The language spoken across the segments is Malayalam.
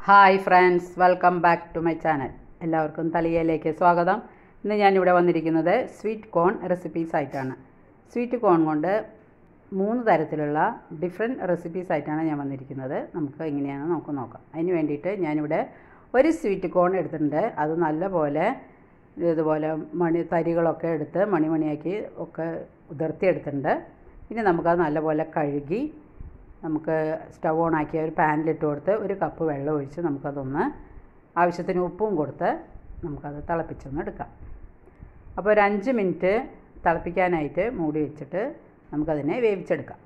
hi friends welcome back to my channel എല്ലാവർക്കും തളിയയിലേക്ക് സ്വാഗതം ഇന്ന് ഞാനിവിടെ വന്നിരിക്കുന്നത് സ്വീറ്റ് കോൺ റെസിപ്പീസ് ആയിട്ടാണ് സ്വീറ്റ് കോൺ കൊണ്ട് മൂന്ന് തരത്തിലുള്ള ഡിഫറെൻറ്റ് റെസിപ്പീസ് ആയിട്ടാണ് ഞാൻ വന്നിരിക്കുന്നത് നമുക്ക് എങ്ങനെയാണെന്ന് നമുക്ക് നോക്കാം അതിന് വേണ്ടിയിട്ട് ഞാനിവിടെ ഒരു സ്വീറ്റ് കോൺ എടുത്തിട്ടുണ്ട് അത് നല്ലപോലെ ഇതുപോലെ മണി തരികളൊക്കെ എടുത്ത് മണിമണിയാക്കി ഒക്കെ ഉതിർത്തിയെടുത്തിട്ടുണ്ട് ഇനി നമുക്കത് നല്ലപോലെ കഴുകി നമുക്ക് സ്റ്റവ് ഓൺ ആക്കിയ ഒരു പാനിലിട്ട് കൊടുത്ത് ഒരു കപ്പ് വെള്ളം ഒഴിച്ച് നമുക്കതൊന്ന് ആവശ്യത്തിന് ഉപ്പും കൊടുത്ത് നമുക്കത് തിളപ്പിച്ചൊന്ന് എടുക്കാം അപ്പോൾ ഒരു അഞ്ച് മിനിറ്റ് തിളപ്പിക്കാനായിട്ട് മൂടി വെച്ചിട്ട് നമുക്കതിനെ വേവിച്ചെടുക്കാം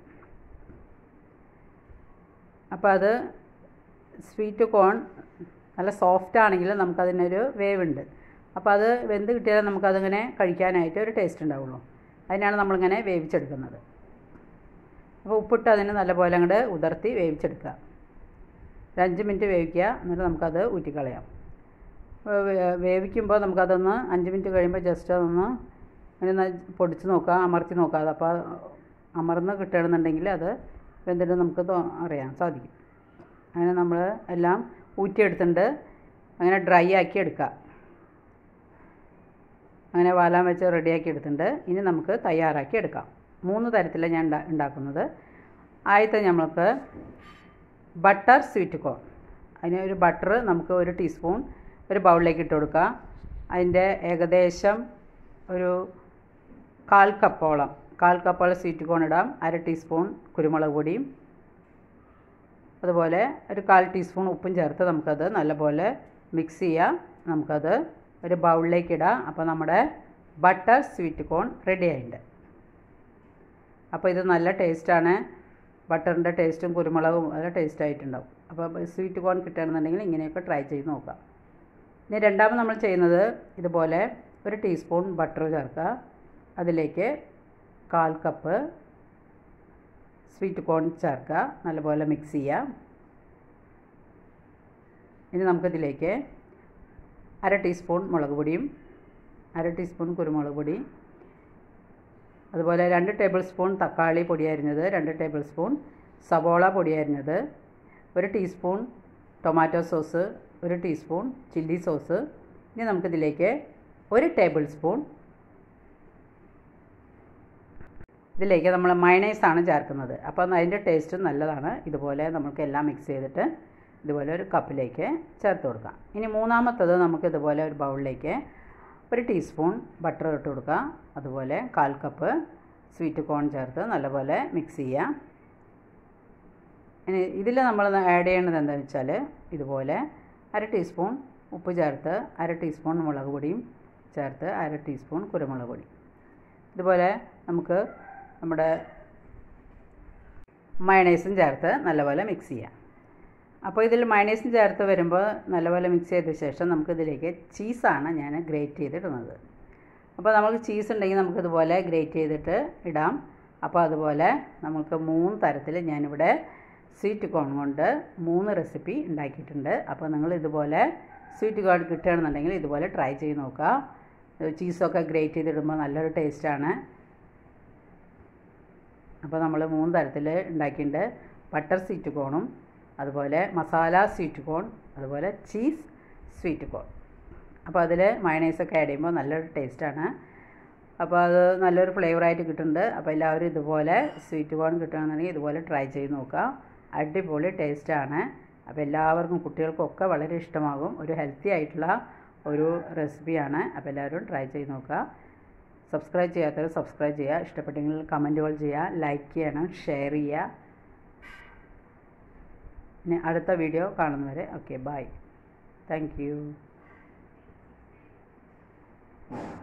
അപ്പോൾ അത് സ്വീറ്റ് കോൺ നല്ല സോഫ്റ്റ് ആണെങ്കിൽ നമുക്കതിനൊരു വേവുണ്ട് അപ്പോൾ അത് വെന്ത് കിട്ടിയാൽ നമുക്കതിങ്ങനെ കഴിക്കാനായിട്ട് ഒരു ടേസ്റ്റ് ഉണ്ടാവുള്ളൂ അതിനാണ് നമ്മളിങ്ങനെ വേവിച്ചെടുക്കുന്നത് അപ്പോൾ ഉപ്പിട്ട് അതിന് നല്ലപോലെ അങ്ങോട്ട് ഉതിർത്തി വേവിച്ചെടുക്കുക ഒരു അഞ്ച് മിനിറ്റ് വേവിക്കുക എന്നിട്ട് നമുക്കത് ഊറ്റിക്കളയാം അപ്പോൾ വേ- വേവിക്കുമ്പോൾ നമുക്കതൊന്ന് അഞ്ച് മിനിറ്റ് കഴിയുമ്പോൾ ജസ്റ്റ് അതൊന്ന് അങ്ങനെ ഒന്ന് പൊടിച്ച് നോക്കുക അമർത്തി നോക്കുക അപ്പോൾ അമർന്ന് കിട്ടുകയാണെന്നുണ്ടെങ്കിൽ അത് വെന്തിട്ട് നമുക്ക് തോ- അറിയാൻ സാധിക്കും അങ്ങനെ നമ്മൾ എല്ലാം ഊറ്റിയെടുത്തിട്ടുണ്ട് അങ്ങനെ ഡ്രൈ ആക്കി എടുക്കുക അങ്ങനെ വാലാൻ വെച്ച് റെഡിയാക്കി എടുത്തിട്ടുണ്ട് ഇനി നമുക്ക് തയ്യാറാക്കി എടുക്കാം മൂന്ന് തരത്തിലാണ് ഞാൻ ഉണ്ടാ- ഉണ്ടാക്കുന്നത് ആദ്യത്തെ നമ്മൾക്ക് ബട്ടർ സ്വീറ്റ് കോൺ അതിന് ഒരു ബട്ടർ നമുക്ക് ഒരു ടീസ്പൂൺ ഒരു ബൗളിലേക്ക് ഇട്ട് കൊടുക്കുക അതിൻ്റെ ഏകദേശം ഒരു കാൽ കപ്പോളം കാൽ കപ്പോളം സ്വീറ്റ് കോൺ ഇടാം അര ടീസ്പൂൺ കുരുമുളക് പൊടിയും അതുപോലെ ഒരു കാൽ ടീസ്പൂൺ ഉപ്പും ചേർത്ത് നമുക്കത് നല്ലപോലെ മിക്സ് ചെയ്യാം നമുക്കത് ഒരു ബൗളിലേക്ക് ഇടാം അപ്പോൾ നമ്മുടെ ബട്ടർ സ്വീറ്റ് കോൺ റെഡി ആയിട്ടുണ്ട് അപ്പോൾ ഇത് നല്ല ടേസ്റ്റാണ് ബട്ടറിൻ്റെ ടേസ്റ്റും കുരുമുളകും നല്ല ടേസ്റ്റ് ആയിട്ടുണ്ടാവും അപ്പോൾ സ്വീറ്റ് കോൺ കിട്ടുകയാണെന്നുണ്ടെങ്കിൽ ഇങ്ങനെയൊക്കെ ട്രൈ ചെയ്ത് നോക്കാം ഇനി രണ്ടാമത് നമ്മൾ ചെയ്യുന്നത് ഇതുപോലെ ഒരു ടീസ്പൂൺ ബട്ടർ ചേർക്കുക അതിലേക്ക് കാൽ കപ്പ് സ്വീറ്റ് കോൺ ചേർക്കുക നല്ലപോലെ മിക്സ് ചെയ്യുക ഇനി നമുക്കിതിലേക്ക് അര ടീസ്പൂൺ മുളക് പൊടിയും അര ടീസ്പൂൺ കുരുമുളക് പൊടി അതുപോലെ രണ്ട് ടേബിൾ സ്പൂൺ തക്കാളി പൊടി അരിഞ്ഞത് രണ്ട് ടേബിൾ സ്പൂൺ സവോള പൊടി അരിഞ്ഞത് ഒരു ടീസ്പൂൺ ടൊമാറ്റോ സോസ് ഒരു ടീസ്പൂൺ ചില്ലി സോസ് ഇനി നമുക്കിതിലേക്ക് ഒരു ടേബിൾ സ്പൂൺ ഇതിലേക്ക് നമ്മൾ മയണൈസാണ് ചേർക്കുന്നത് അപ്പോൾ അതിൻ്റെ ടേസ്റ്റും നല്ലതാണ് ഇതുപോലെ നമുക്ക് എല്ലാം മിക്സ് ചെയ്തിട്ട് ഇതുപോലെ ഒരു കപ്പിലേക്ക് ചേർത്ത് കൊടുക്കാം ഇനി മൂന്നാമത്തത് നമുക്ക് ഇതുപോലെ ഒരു ബൗളിലേക്ക് ഒരു ടീസ്പൂൺ ബട്ടർ ഇട്ട് കൊടുക്കുക അതുപോലെ കാൽ കപ്പ് സ്വീറ്റ് കോൺ ചേർത്ത് നല്ലപോലെ മിക്സ് ചെയ്യുക ഇനി ഇതിൽ നമ്മൾ ആഡ് ചെയ്യേണ്ടത് എന്താണെന്ന് വെച്ചാൽ ഇതുപോലെ അര ടീസ്പൂൺ ഉപ്പ് ചേർത്ത് അര ടീസ്പൂൺ മുളക് പൊടിയും ചേർത്ത് അര ടീസ്പൂൺ കുരുമുളക് പൊടി ഇതുപോലെ നമുക്ക് നമ്മുടെ മയണൈസും ചേർത്ത് നല്ലപോലെ മിക്സ് ചെയ്യാം അപ്പോൾ ഇതിൽ മയണൈസും ചേർത്ത് വരുമ്പോൾ നല്ലപോലെ മിക്സ് ചെയ്ത ശേഷം നമുക്കിതിലേക്ക് ചീസാണ് ഞാൻ ഗ്രേറ്റ് ചെയ്തിടുന്നത് അപ്പോൾ നമുക്ക് ചീസ് ഉണ്ടെങ്കിൽ നമുക്കിതുപോലെ ഗ്രേറ്റ് ചെയ്തിട്ട് ഇടാം അപ്പോൾ അതുപോലെ നമുക്ക് മൂന്ന് തരത്തിൽ ഞാനിവിടെ സ്വീറ്റ് കോൺ കൊണ്ട് മൂന്ന് റെസിപ്പി ഉണ്ടാക്കിയിട്ടുണ്ട് അപ്പോൾ നിങ്ങൾ ഇതുപോലെ സ്വീറ്റ് കോൺ കിട്ടുകയാണെന്നുണ്ടെങ്കിൽ ഇതുപോലെ ട്രൈ ചെയ്ത് നോക്കുക ചീസൊക്കെ ഗ്രേറ്റ് ചെയ്തിടുമ്പോൾ നല്ലൊരു ടേസ്റ്റാണ് അപ്പോൾ നമ്മൾ മൂന്ന് തരത്തിൽ ഉണ്ടാക്കിയിട്ടുണ്ട് ബട്ടർ സ്വീറ്റ് കോണും അതുപോലെ മസാല സ്വീറ്റ് കോൺ അതുപോലെ ചീസ് സ്വീറ്റ് കോൺ അപ്പോൾ അതിൽ മയണൈസൊക്കെ ആഡ് ചെയ്യുമ്പോൾ നല്ലൊരു ടേസ്റ്റാണ് അപ്പോൾ അത് നല്ലൊരു ഫ്ലേവറായിട്ട് കിട്ടുന്നുണ്ട് അപ്പോൾ എല്ലാവരും ഇതുപോലെ സ്വീറ്റ് കോൺ കിട്ടുകയാണെന്നുണ്ടെങ്കിൽ ഇതുപോലെ ട്രൈ ചെയ്ത് നോക്കുക അടിപൊളി ടേസ്റ്റാണ് അപ്പോൾ എല്ലാവർക്കും കുട്ടികൾക്കൊക്കെ വളരെ ഇഷ്ടമാകും ഒരു ഹെൽത്തി ആയിട്ടുള്ള ഒരു റെസിപ്പിയാണ് അപ്പോൾ എല്ലാവരും ട്രൈ ചെയ്ത് നോക്കുക സബ്സ്ക്രൈബ് ചെയ്യാത്തവർ സബ്സ്ക്രൈബ് ചെയ്യുക ഇഷ്ടപ്പെട്ടെങ്കിൽ കമൻറ്റുകൾ ചെയ്യുക ലൈക്ക് ചെയ്യണം ഷെയർ ചെയ്യുക ഇനി അടുത്ത വീഡിയോ കാണുന്നവരെ ഓക്കെ ബൈ താങ്ക് യു